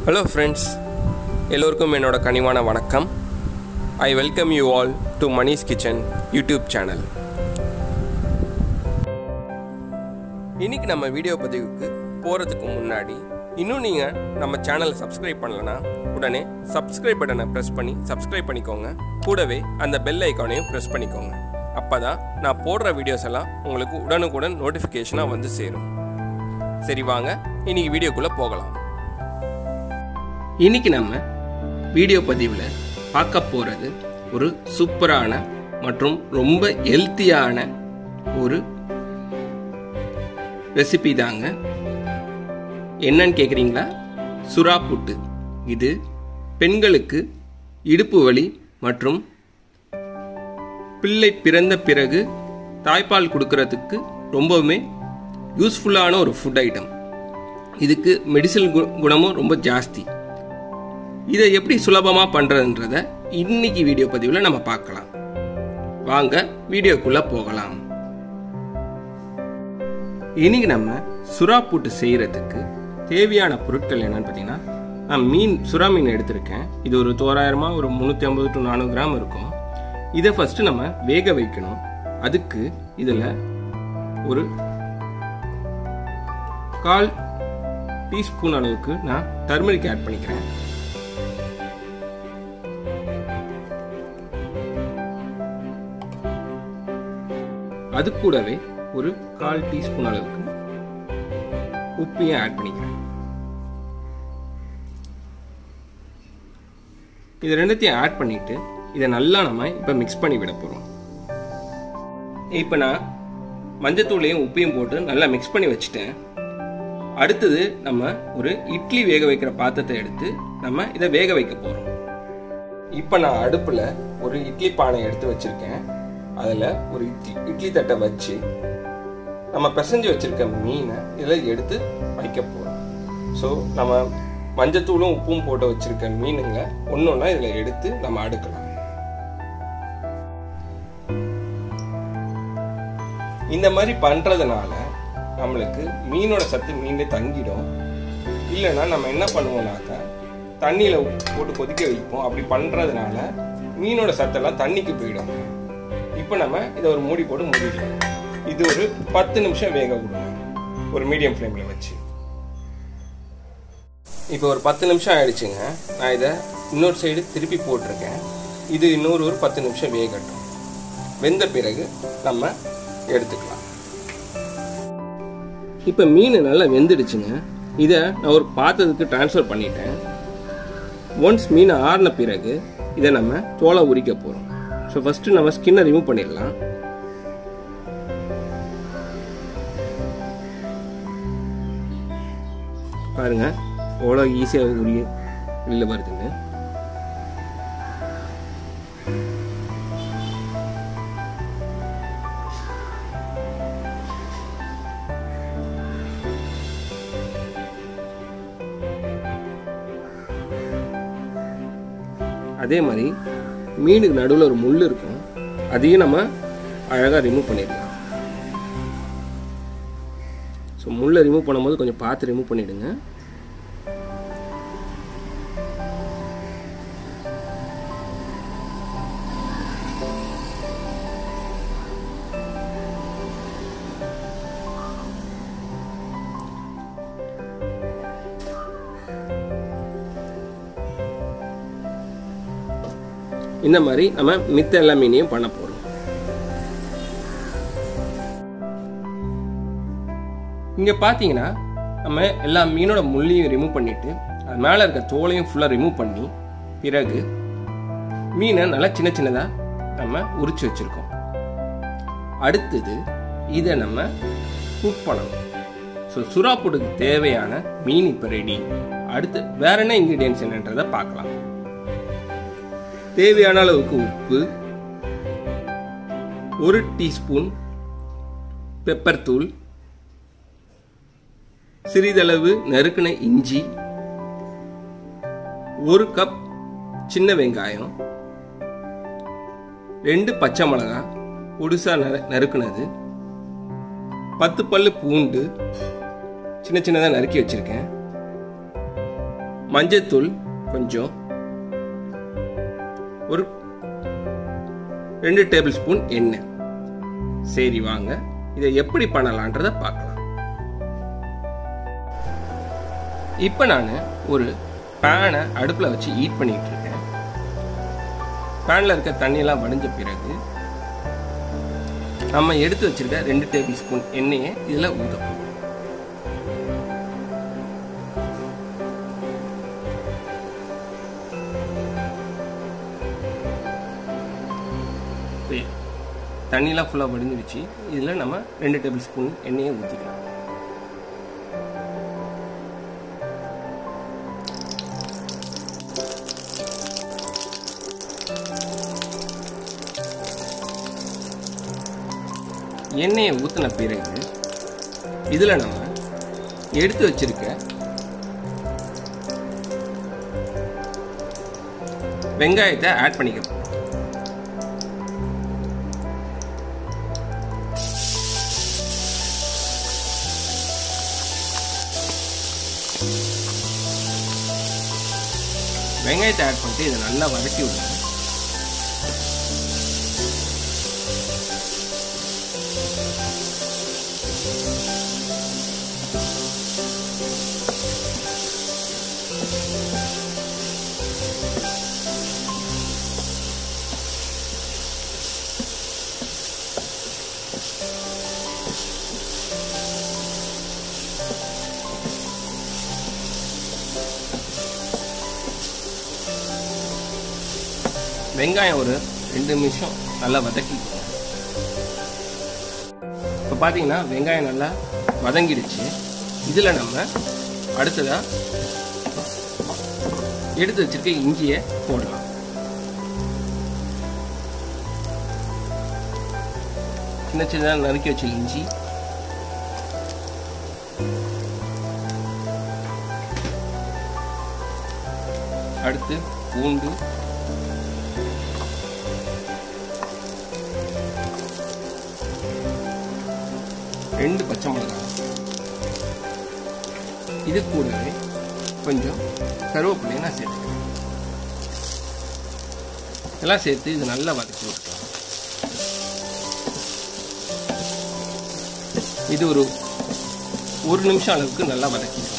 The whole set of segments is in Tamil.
ஹலோ ஃப்ரெண்ட்ஸ் எல்லோருக்கும் என்னோட கனிவான வணக்கம் I welcome you all to Mani's kitchen YouTube channel இன்னைக்கு நம்ம வீடியோ பதிவுக்கு போகிறதுக்கு முன்னாடி இன்னும் நீங்கள் நம்ம சேனலை சப்ஸ்கிரைப் பண்ணலனா உடனே சப்ஸ்கிரைப் பட்டனை ப்ரெஸ் பண்ணி சப்ஸ்கிரைப் பண்ணிக்கோங்க கூடவே அந்த பெல் ஐக்கானையும் ப்ரெஸ் பண்ணிக்கோங்க அப்போ தான் நான் போடுற வீடியோஸ் எல்லாம் உங்களுக்கு உடனுக்குடன் நோட்டிஃபிகேஷனாக வந்து சேரும் சரி வாங்க இன்னைக்கு வீடியோக்குள்ளே போகலாம் இன்னைக்கு நம்ம வீடியோ பதிவில் பார்க்க போகிறது ஒரு சூப்பரான மற்றும் ரொம்ப ஹெல்த்தியான ஒரு ரெசிபி தாங்க என்னன்னு கேட்குறீங்களா சுறா புட்டு இது பெண்களுக்கு இடுப்பு வலி மற்றும் பிள்ளை பிறந்த பிறகு தாய்ப்பால் கொடுக்கறதுக்கு ரொம்பவுமே யூஸ்ஃபுல்லான ஒரு ஃபுட் ஐட்டம் இதுக்கு மெடிசன் குணமும் ரொம்ப ஜாஸ்தி இதை எப்படி சுலபமாக பண்ணுறதுன்றத இன்னைக்கு வீடியோ பதிவில் நம்ம பார்க்கலாம் வாங்க வீடியோக்குள்ளே போகலாம் இன்னைக்கு நம்ம சுறா பூட்டு செய்கிறதுக்கு தேவையான பொருட்கள் என்னன்னு பார்த்தீங்கன்னா நான் மீன் சுறா மீன் எடுத்திருக்கேன் இது ஒரு தோராயிரமாக ஒரு முந்நூற்றி ஐம்பது டு நானூறு கிராம் இருக்கும் இதை ஃபஸ்ட்டு நம்ம வேக வைக்கணும் அதுக்கு இதில் ஒரு கால் டீஸ்பூன் அளவுக்கு நான் டர்மரிக் ஆட் பண்ணிக்கிறேன் அது கூடவே ஒரு கால் டீஸ்பூன் அளவுக்கு உப்பையும் ஆட் பண்ணிக்கிறேன் இது ரெண்டுத்தையும் ஆட் பண்ணிட்டு இதை நல்லா நம்ம இப்போ மிக்ஸ் பண்ணி விட போகிறோம் இப்போ நான் மஞ்சத்தூளையும் உப்பையும் போட்டு நல்லா மிக்ஸ் பண்ணி வச்சுட்டேன் அடுத்தது நம்ம ஒரு இட்லி வேக வைக்கிற பாத்திரத்தை எடுத்து நம்ம இதை வேக வைக்க போகிறோம் இப்போ நான் அடுப்பில் ஒரு இட்லி பானை எடுத்து வச்சுருக்கேன் அதில் ஒரு இட்லி இட்லி தட்டை வச்சு நம்ம பிசைஞ்சு வச்சுருக்க மீனை இதில் எடுத்து வைக்க போகிறோம் ஸோ நம்ம மஞ்சத்தூளும் உப்பும் போட்டு வச்சுருக்க மீனுங்களை ஒன்று ஒன்றா இதில் எடுத்து நம்ம அடுக்கலாம் இந்த மாதிரி பண்ணுறதுனால நம்மளுக்கு மீனோட சத்து மீன்லே தங்கிடும் இல்லைன்னா நம்ம என்ன பண்ணுவோம்னாக்கா தண்ணியில் போட்டு கொதிக்க வைப்போம் அப்படி பண்ணுறதுனால மீனோட சத்தெல்லாம் தண்ணிக்கு போயிடும் இப்போ நம்ம இதை ஒரு மூடி போட்டு மூடிடலாம் இது ஒரு பத்து நிமிஷம் வேக விடுங்க ஒரு மீடியம் ஃப்ளேமில் வச்சு இப்போ ஒரு பத்து நிமிஷம் ஆயிடுச்சுங்க நான் இதை இன்னொரு சைடு திருப்பி போட்டிருக்கேன் இது இன்னொரு ஒரு பத்து நிமிஷம் வேகட்டும் வெந்த பிறகு நம்ம எடுத்துக்கலாம் இப்போ மீன் நல்லா வெந்துடுச்சுங்க இதை நான் ஒரு பாத்திரத்துக்கு டிரான்ஸ்ஃபர் பண்ணிட்டேன் ஒன்ஸ் மீன் ஆறின பிறகு இதை நம்ம தோலை உரிக்க போகிறோம் ஸோ ஃபஸ்ட்டு நம்ம ஸ்கின்னை ரிமூவ் பண்ணிடலாம் பாருங்க எவ்வளோ ஈஸியாக உரிய வெளியில் வருதுங்க அதே மாதிரி மீனுக்கு நடுவில் ஒரு முள் இருக்கும் அதையும் நம்ம அழகாக ரிமூவ் பண்ணிடலாம் ஸோ முள்ளை ரிமூவ் பண்ணும்போது கொஞ்சம் பார்த்து ரிமூவ் பண்ணிவிடுங்க இந்த மாதிரி நம்ம மித்த எல்லா மீனையும் பண்ண போகிறோம் இங்கே பார்த்தீங்கன்னா நம்ம எல்லா மீனோட முள்ளையும் ரிமூவ் பண்ணிட்டு அது மேலே இருக்க தோலையும் ஃபுல்லாக ரிமூவ் பண்ணி பிறகு மீனை நல்லா சின்ன சின்னதாக நம்ம உரிச்சு வச்சுருக்கோம் அடுத்தது இதை நம்ம குக் பண்ணணும் ஸோ சுறாப்புடுக்கு தேவையான மீன் இப்போ ரெடி அடுத்து வேற என்ன இன்க்ரீடியன்ஸ் என்னன்றதை பார்க்கலாம் தேவையான அளவுக்கு உப்பு ஒரு டீஸ்பூன் பெப்பர் தூள் சிறிதளவு நறுக்கின இஞ்சி ஒரு கப் சின்ன வெங்காயம் ரெண்டு பச்சை மிளகா பொடுசா நறு நறுக்குனது பத்து பல்லு பூண்டு சின்ன சின்னதாக நறுக்கி வச்சிருக்கேன் மஞ்சத்தூள் கொஞ்சம் ஒரு ரெண்டு டேபிள் ஸ்பூன் எண்ணெய் சரி வாங்க இதை எப்படி பண்ணலான்றத பார்க்கலாம் இப்போ நான் ஒரு பேனை அடுப்பில் வச்சு ஹீட் பண்ணிட்டு இருக்கேன் பேனில் இருக்க தண்ணியெல்லாம் வடிஞ்ச பிறகு நம்ம எடுத்து வச்சிருக்க ரெண்டு டேபிள் ஸ்பூன் எண்ணெயை இதில் ஊற்றும் தண்ணியெலாம் ஃபுல்லாக வடிஞ்சிருச்சு இதில் நம்ம ரெண்டு டேபிள் ஸ்பூன் எண்ணெயை ஊற்றிக்கலாம் எண்ணெயை ஊற்றின பிறகு இதில் நம்ம எடுத்து வச்சிருக்க வெங்காயத்தை ஆட் பண்ணிக்க போறோம் வெங்காயத்தை ஆட் பண்ணிட்டு இதை நல்லா வதக்கி விடுங்க வெங்காயம் ஒரு ரெண்டு நிமிஷம் நல்லா வதக்கிக்கோங்க இப்போ பார்த்தீங்கன்னா வெங்காயம் நல்லா வதங்கிடுச்சு இதில் நம்ம அடுத்ததாக எடுத்து வச்சிருக்க இஞ்சியை போடலாம் சின்ன சின்னதாக நறுக்கி வச்ச இஞ்சி அடுத்து பூண்டு ரெண்டு பச்சை மிளகாய் இது கூடவே கொஞ்சம் கருவேப்பிலையை நான் சேர்த்துக்கிறேன் எல்லாம் சேர்த்து இது நல்லா வதக்கி விட்டுக்கலாம் இது ஒரு ஒரு நிமிஷம் அளவுக்கு நல்லா வதக்கிக்கோங்க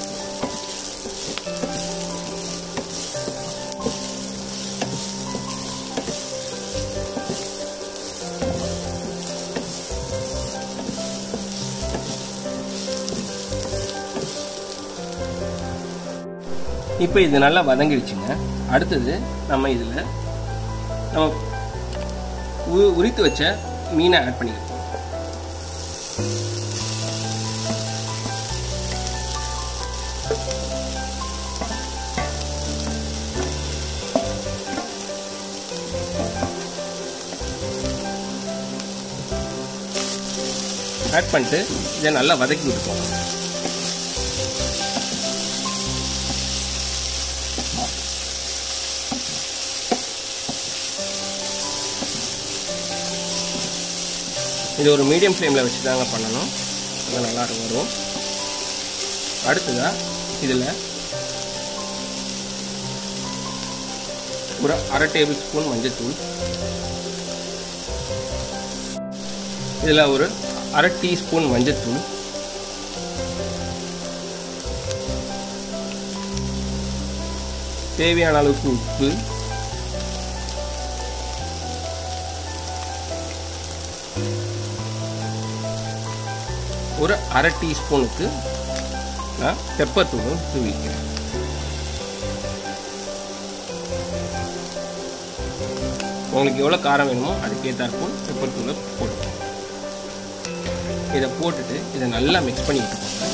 இப்போ இது நல்லா வதங்கிடுச்சுங்க அடுத்தது நம்ம இதில் நம்ம உ- உரித்து வச்ச மீனை ஆட் பண்ணிக்கலாம் ஆட் பண்ணிட்டு இதை நல்லா வதக்கி விட்டுக்கோங்க இது ஒரு மீடியம் ஃப்ளேமில் வச்சு தாங்க பண்ணணும் அது நல்லா வரும் அடுத்ததாக இதில் ஒரு அரை டேபிள் ஸ்பூன் மஞ்சள்தூள் இதில் ஒரு அரை டீஸ்பூன் மஞ்சள்தூள் தேவையான அளவுக்கு உப்பு ஒரு அரை டீஸ்பூனுக்கு நான் பெப்பர் தூளும் தூவிக்கிறேன் உங்களுக்கு எவ்வளோ காரம் வேணுமோ அதுக்கேற்றாற்போல் பெப்பர் தூளை போட்டுக்கோங்க இதை போட்டுட்டு இதை நல்லா மிக்ஸ் பண்ணி விட்டுக்கோங்க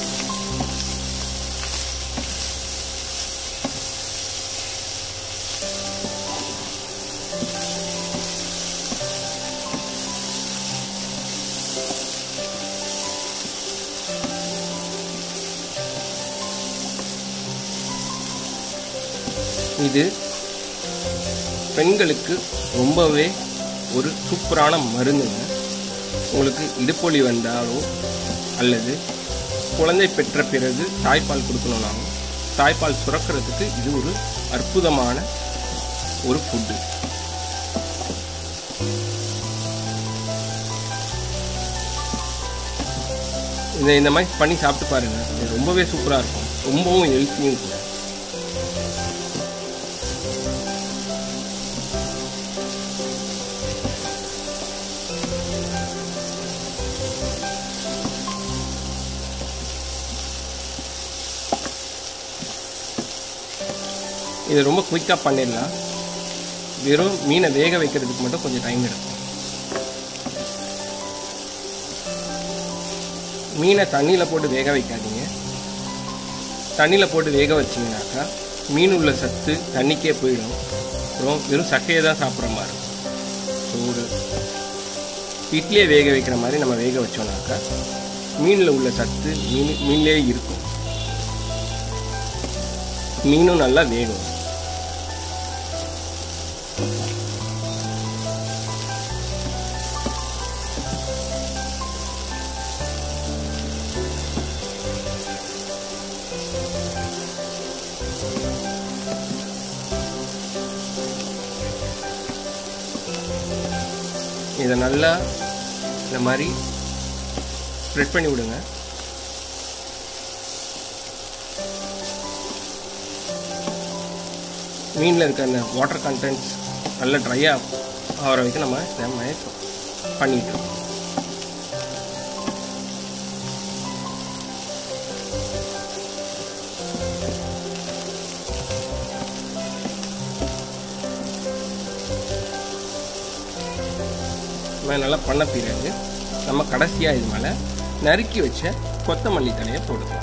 இது பெண்களுக்கு ரொம்பவே ஒரு சூப்பரான மருந்துங்க உங்களுக்கு இடுப்பொலி வந்தாலோ அல்லது குழந்தை பெற்ற பிறகு தாய்ப்பால் கொடுக்கணும்னாலும் தாய்ப்பால் சுரக்கிறதுக்கு இது ஒரு அற்புதமான ஒரு ஃபுட்டு இதை இந்த மாதிரி பண்ணி சாப்பிட்டு பாருங்க இது ரொம்பவே சூப்பராக இருக்கும் ரொம்பவும் ஹெல்த்தியும் கூட இது ரொம்ப குயிக்காக பண்ணிடலாம் வெறும் மீனை வேக வைக்கிறதுக்கு மட்டும் கொஞ்சம் டைம் எடுக்கும் மீனை தண்ணியில் போட்டு வேக வைக்காதீங்க தண்ணியில் போட்டு வேக வச்சிங்கனாக்கா மீன் உள்ள சத்து தண்ணிக்கே போயிடும் அப்புறம் வெறும் சக்கையை தான் சாப்பிட்ற மாதிரி இருக்கும் ஸோ ஒரு இட்லியை வேக வைக்கிற மாதிரி நம்ம வேக வச்சோம்னாக்கா மீனில் உள்ள சத்து மீன் மீன்லேயே இருக்கும் மீனும் நல்லா வேகும் இதை நல்லா இந்த மாதிரி ஸ்ப்ரெட் பண்ணி விடுங்க மீனில் இருக்க அந்த வாட்டர் கண்டென்ட்ஸ் நல்லா ட்ரையாக ஆகிற வரைக்கும் நம்ம இதை மாதிரி பண்ணிட்டு இருக்கோம் மாதிரி நல்லா பண்ண பிறகு நம்ம கடைசியாக இது மேலே நறுக்கி வச்ச கொத்தமல்லி தழையை போட்டுக்கலாம்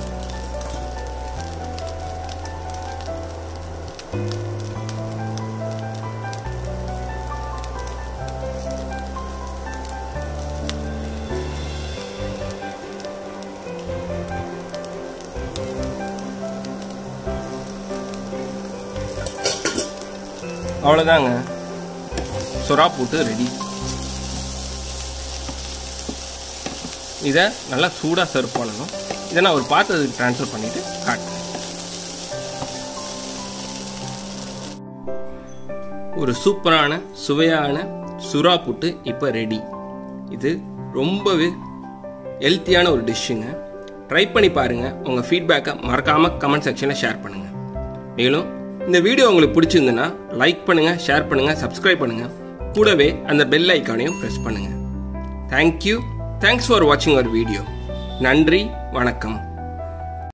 அவ்வளோதாங்க சுறா போட்டு ரெடி இதை நல்லா சூடாக சர்வ் பண்ணணும் இதை நான் ஒரு பாத்திரத்துக்கு ட்ரான்ஸ்ஃபர் பண்ணிவிட்டு காட்டுறேன் ஒரு சூப்பரான சுவையான சுறா புட்டு இப்போ ரெடி இது ரொம்பவே ஹெல்த்தியான ஒரு டிஷ்ஷுங்க ட்ரை பண்ணி பாருங்கள் உங்கள் ஃபீட்பேக்கை மறக்காமல் கமெண்ட் செக்ஷனில் ஷேர் பண்ணுங்கள் மேலும் இந்த வீடியோ உங்களுக்கு பிடிச்சிருந்துன்னா லைக் பண்ணுங்கள் ஷேர் பண்ணுங்கள் சப்ஸ்கிரைப் பண்ணுங்கள் கூடவே அந்த பெல் ஐக்கானையும் ப்ரெஸ் பண்ணுங்கள் தேங்க்யூ தேங்க்ஸ் ஃபார் வாட்சிங் அவர் வீடியோ நன்றி வணக்கம்